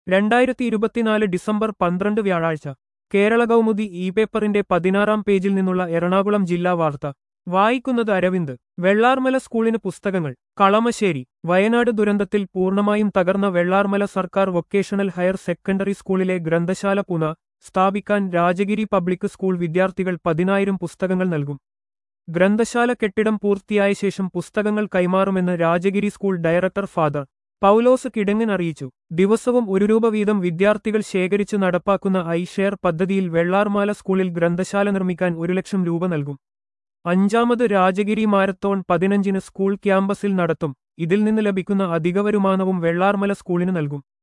രണ്ടായിരത്തി ഇരുപത്തിനാല് ഡിസംബർ പന്ത്രണ്ട് വ്യാഴാഴ്ച കേരള കൗമുദി ഇ പേപ്പറിന്റെ പതിനാറാം പേജിൽ നിന്നുള്ള എറണാകുളം ജില്ലാ വാർത്ത വായിക്കുന്നത് അരവിന്ദ് വെള്ളാർമല സ്കൂളിന് പുസ്തകങ്ങൾ കളമശ്ശേരി വയനാട് ദുരന്തത്തിൽ പൂർണ്ണമായും തകർന്ന വെള്ളാർമല സർക്കാർ വൊക്കേഷണൽ ഹയർ സെക്കൻഡറി സ്കൂളിലെ ഗ്രന്ഥശാല പുന സ്ഥാപിക്കാൻ രാജഗിരി പബ്ലിക് സ്കൂൾ വിദ്യാർത്ഥികൾ പതിനായിരം പുസ്തകങ്ങൾ നൽകും ഗ്രന്ഥശാല കെട്ടിടം പൂർത്തിയായ ശേഷം പുസ്തകങ്ങൾ കൈമാറുമെന്ന് Rajagiri school director father Paulose Kidangan അറിയിച്ചു ദിവസവും ഒരു രൂപ വീതം വിദ്യാർത്ഥികൾ ശേഖരിച്ച് നടപ്പാക്കുന്ന ഐ ഷെയർ പദ്ധതിയിൽ വെള്ളാർമാല സ്കൂളിൽ ഗ്രന്ഥശാല നിർമ്മിക്കാൻ ഒരു ലക്ഷം രൂപ നൽകും അഞ്ചാമത് രാജഗിരി മാരത്തോൺ പതിനഞ്ചിന് സ്കൂൾ ക്യാമ്പസിൽ നടത്തും ഇതിൽ നിന്ന് ലഭിക്കുന്ന അധിക വരുമാനവും വെള്ളാർമല സ്കൂളിന് നൽകും